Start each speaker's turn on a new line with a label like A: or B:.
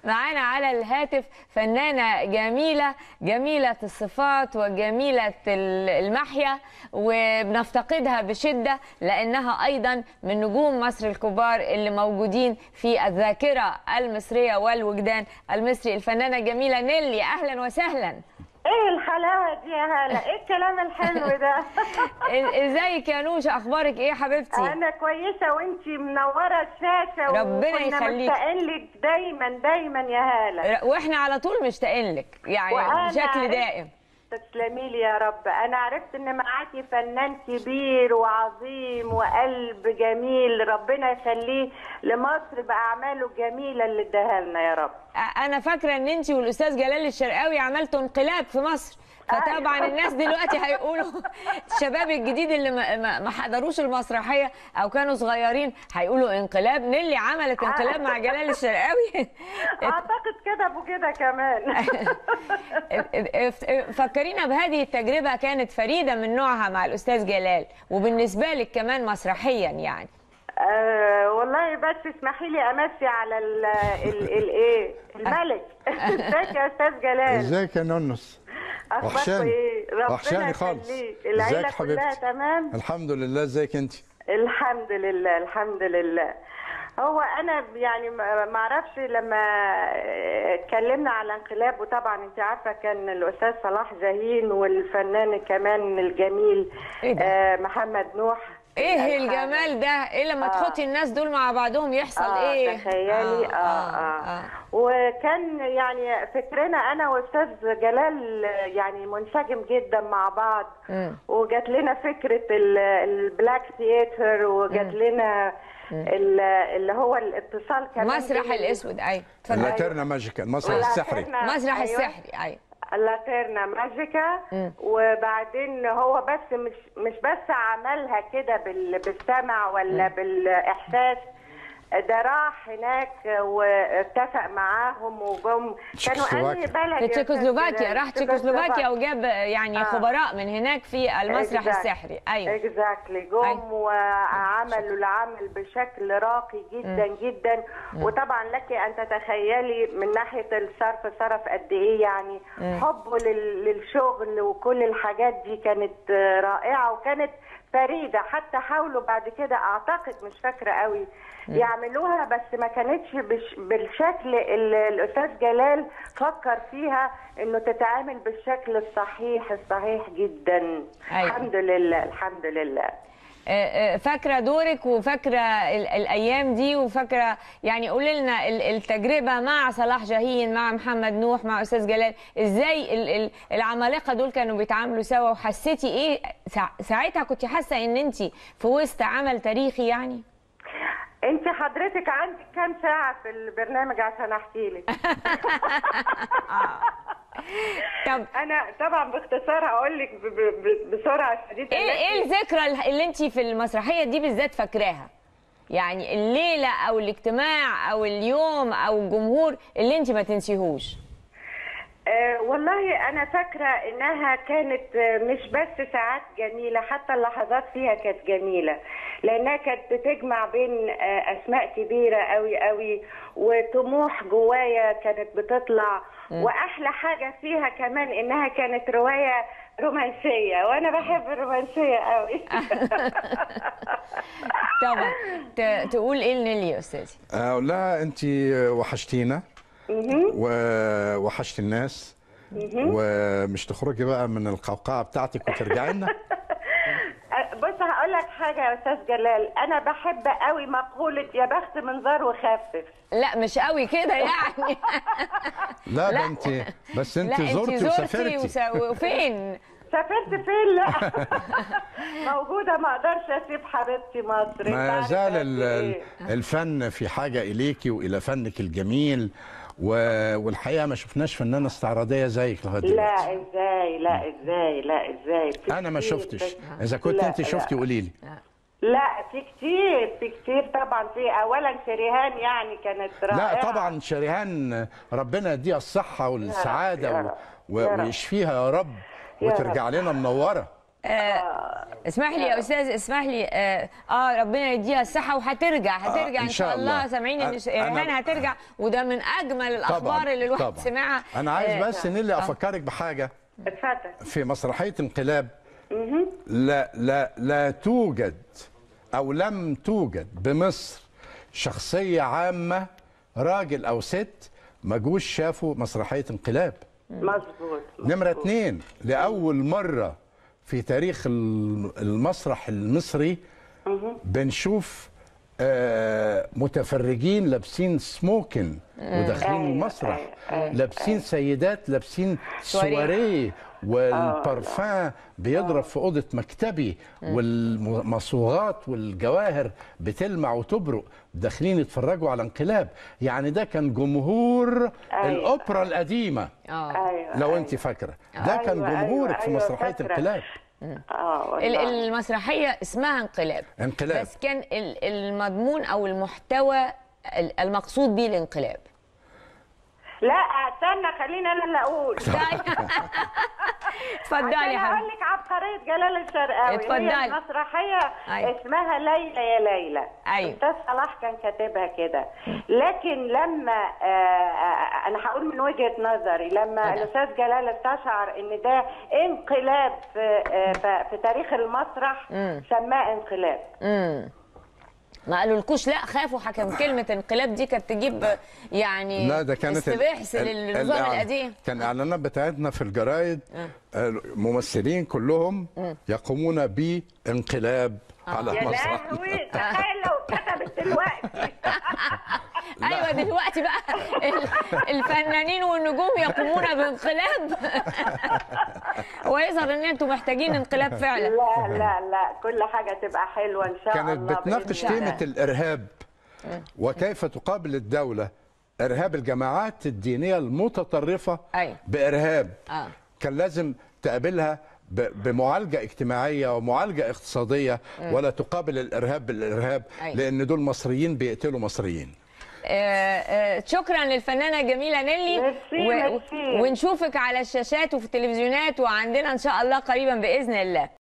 A: معانا على الهاتف فنانة جميلة جميلة الصفات وجميلة المحيا وبنفتقدها بشدة لأنها أيضا من نجوم مصر الكبار اللي موجودين في الذاكرة المصرية والوجدان المصري الفنانة جميلة نيلي أهلا وسهلا
B: ايه الحلاوه دي يا هلا ايه الكلام الحلو ده
A: ازيك يا نوش اخبارك ايه يا حبيبتي
B: انا كويسه وانتي منوره الشاشه
A: ربنا
B: وكنا
A: يخليك.
B: مشتاقين لك دايما دايما يا هلا
A: واحنا على طول مشتاقين لك يعني
B: وأنا
A: بشكل
B: عرفت-
A: دائم
B: تسلمي لي يا رب انا عرفت ان معاكي فنان كبير وعظيم وقلب جميل ربنا يخليه لمصر باعماله الجميله اللي اداها لنا يا رب
A: انا فاكره ان انت والاستاذ جلال الشرقاوي عملتوا انقلاب في مصر فطبعا
B: أيوة.
A: الناس دلوقتي هيقولوا الشباب الجديد اللي ما- ما ما حضروش المسرحيه او كانوا صغيرين هيقولوا انقلاب نيلي عملت انقلاب مع جلال الشرقاوي
B: اعتقد كده ابو كده كمان
A: فكرينا بهذه التجربه كانت فريده من نوعها مع الاستاذ جلال وبالنسبه لك كمان مسرحيا يعني
B: آه والله بس اسمحي لي امسي على ال ال الايه الملك ازيك يا استاذ جلال
C: ازيك يا نونس
B: اخباركم
C: وحشاني.
B: ايه ربنا
C: وحشاني خالص.
B: يخليك. العيله
C: ازيك
B: كلها
C: حبيبتي؟
B: تمام
C: الحمد لله ازيك انت
B: الحمد لله الحمد لله هو انا يعني ما ما اعرفش لما اتكلمنا على انقلاب وطبعا انت عارفه كان الاستاذ صلاح جاهين والفنان كمان الجميل
A: إيه ده؟
B: آه، محمد نوح
A: ايه
B: الألحان.
A: الجمال ده ايه لما
B: آه.
A: تحطي الناس دول مع بعضهم يحصل
B: آه
A: ايه
B: تخيلي آه آه, آه, وكان يعني فكرنا انا واستاذ جلال يعني منسجم جدا مع بعض
A: مم.
B: وجات لنا فكره ال- البلاك ثياتر وجات لنا ال- اللي هو الاتصال كمان
A: مسرح
B: بين ال-
A: الاسود ايوه اتفضلي
C: لاترنا ماجيكال المسرح السحري
B: واللاترنا-
A: مسرح
B: أيوة.
A: السحري ايوه
B: اللاترنا ماجيكا
A: مم.
B: وبعدين هو بس مش مش بس عملها كده بال- بالسمع ولا بالاحساس ده راح هناك واتفق معاهم وجم كانوا انهي
C: تشيكوسلوفاكيا.
B: بلد
A: في
B: يا
A: تشيكوسلوفاكيا
B: أستاذ
A: راح
B: جلال؟
A: تشيكوسلوفاكيا وجاب يعني
B: آه.
A: خبراء من هناك في المسرح
B: Exactly.
A: السحري ايوه
B: اكزاكتلي جم
A: أيوة.
B: وعملوا العمل بشكل راقي جدا جدا وطبعا لك ان تتخيلي من ناحيه الصرف صرف قد ايه يعني حبه لل- للشغل وكل الحاجات دي كانت آه، رائعه وكانت فريده حتى حاولوا بعد كده اعتقد مش فاكره قوي يعملوها بس ما كانتش بش بالشكل اللي الاستاذ جلال فكر فيها انه تتعامل بالشكل الصحيح الصحيح جدا
A: أيوة.
B: الحمد لله الحمد لله
A: آه، آه، فاكره دورك وفاكره ال- الايام دي وفاكره يعني قولي لنا ال- التجربه مع صلاح جاهين مع محمد نوح مع استاذ جلال ازاي ال- ال- العمالقه دول كانوا بيتعاملوا سوا وحسيتي ايه سا- ساعتها كنت حاسه ان انت في وسط عمل تاريخي يعني
B: انت حضرتك عندك كام ساعه في البرنامج عشان احكي لك
A: طب
B: انا طبعا باختصار هقول لك ب- ب- ب- بسرعه شديده
A: ايه ايه الذكرى اللي انت في المسرحيه دي بالذات فاكراها يعني الليله او الاجتماع او اليوم او الجمهور اللي انت ما تنسيهوش
B: آه والله انا فاكره انها كانت آه، مش بس ساعات جميله حتى اللحظات فيها كانت جميله لانها كانت بتجمع بين آه اسماء كبيره قوي قوي وطموح جوايا كانت بتطلع واحلى حاجه فيها كمان انها كانت روايه رومانسيه وانا بحب الرومانسيه قوي
A: طبعا ت- تقول ايه لنيلي يا استاذي
C: اقول لها انت وحشتينا ووحشت الناس ومش تخرجي بقى من القوقعه بتاعتك وترجعي لنا
B: بص هقول لك حاجه يا استاذ جلال انا بحب قوي مقوله يا بخت منظار وخفف
A: لا مش قوي كده يعني
C: لا
A: لا.
C: ده انت بس
A: لا
C: انت زرتي وسافرتي
A: وس- وفين
B: سافرت فين لا موجوده ما اقدرش اسيب حبيبتي مصر أنت
C: ما
B: عارف
C: زال
B: قد
C: ال-
B: إيه.
C: ال- الفن في حاجه اليكي والى فنك الجميل و- والحقيقه ما شفناش فنانه استعراضيه زيك لغايه دلوقتي
B: لا ازاي لا ازاي لا ازاي في
C: انا ما
B: كتير
C: شفتش
B: بس-
C: اذا كنت
B: لا،
C: انت
B: لا.
C: شفتي قولي لي
B: لا في كتير في كتير طبعا في اولا شريهان يعني كانت رائعه
C: لا طبعا شريهان ربنا يديها الصحه
B: يا
C: والسعاده
B: رب،
C: و...
B: يا رب.
C: ويشفيها يا رب
B: يا
C: وترجع لنا منوره
A: آه اسمح لي يا استاذ اسمح لي آه, اه ربنا يديها الصحه وهترجع هترجع
C: إن
A: ان شاء
C: شاء
A: الله
C: الله.
A: سامعين ان
C: أنا-
A: ريهان
C: أنا-
A: هترجع وده من اجمل الاخبار اللي الواحد
C: طبعاً.
A: سمعها
C: انا عايز
A: آه،
C: بس نيلي
A: آه.
C: افكرك بحاجه
B: اتفضل
C: في مسرحيه انقلاب لا لا لا توجد او لم توجد بمصر شخصيه عامه راجل او ست ما جوش شافوا مسرحيه انقلاب
B: مظبوط
C: نمرة اتنين لأول مرة في تاريخ الم- المسرح المصري بنشوف آه، متفرجين لابسين سموكن وداخلين المسرح لابسين سيدات لابسين
A: سواريه.
C: سواريه والبارفان بيضرب في أوضة مكتبي والمصوغات والجواهر بتلمع وتبرق داخلين يتفرجوا على انقلاب يعني ده كان جمهور
B: أيوة.
C: الأوبرا القديمة
A: اه
B: ايوه
C: لو
B: أيوة.
C: انت فاكره ده كان
B: أيوة،
C: جمهورك
B: أيوة،
C: في
B: أيوة،
C: مسرحيه
B: فاكرة.
C: انقلاب
B: اه
A: ال-
B: والله.
A: المسرحيه اسمها انقلاب
C: انقلاب
A: بس كان ال- المضمون او المحتوى ال- المقصود به الانقلاب
B: لا استنى خليني انا اللي اقول
A: اتفضلي
B: عشان
A: يا
B: هقول
A: حبيبي
B: لك عبقرية جلال الشرقاوي
A: اتفضلي.
B: هي المسرحية
A: أيوة.
B: اسمها ليلى يا ليلى
A: أيوة.
B: أستاذ صلاح كان كاتبها كده لكن لما آه، آه، أنا هقول من وجهة نظري لما
A: اتفضل.
B: الأستاذ جلال استشعر إن ده انقلاب في آه، ف- في تاريخ المسرح سماه انقلاب
A: امم ما قالولكوش لا خافوا حكم كلمه انقلاب دي كانت تجيب يعني
C: لا ده كانت ال-
A: استباحث
C: ال-
A: للنظام
C: الإعلان-
A: القديم
C: كان الاعلانات بتاعتنا في الجرايد الممثلين كلهم يقومون بانقلاب على
B: يا
C: المسرح
B: لهوي تخيل لو كتبت دلوقتي
A: ايوه دلوقتي بقى ال- الفنانين والنجوم يقومون بانقلاب ويظهر ان انتم محتاجين انقلاب فعلا
B: لا لا لا كل حاجة تبقى حلوة إن شاء
C: كانت
B: الله
C: بتناقش
B: بإذن الله.
C: قيمه الارهاب وكيف تقابل الدوله ارهاب الجماعات الدينيه المتطرفه
A: أيوة.
C: بارهاب
A: آه.
C: كان لازم تقابلها ب- بمعالجه اجتماعيه ومعالجه اقتصاديه ولا تقابل الارهاب بالارهاب
A: أيوة.
C: لان دول مصريين بيقتلوا مصريين
A: آه، آه، شكرا للفنانه جميله نيلي
B: ميرسي، ميرسي.
A: ونشوفك على الشاشات وفي التلفزيونات وعندنا ان شاء الله قريبا باذن الله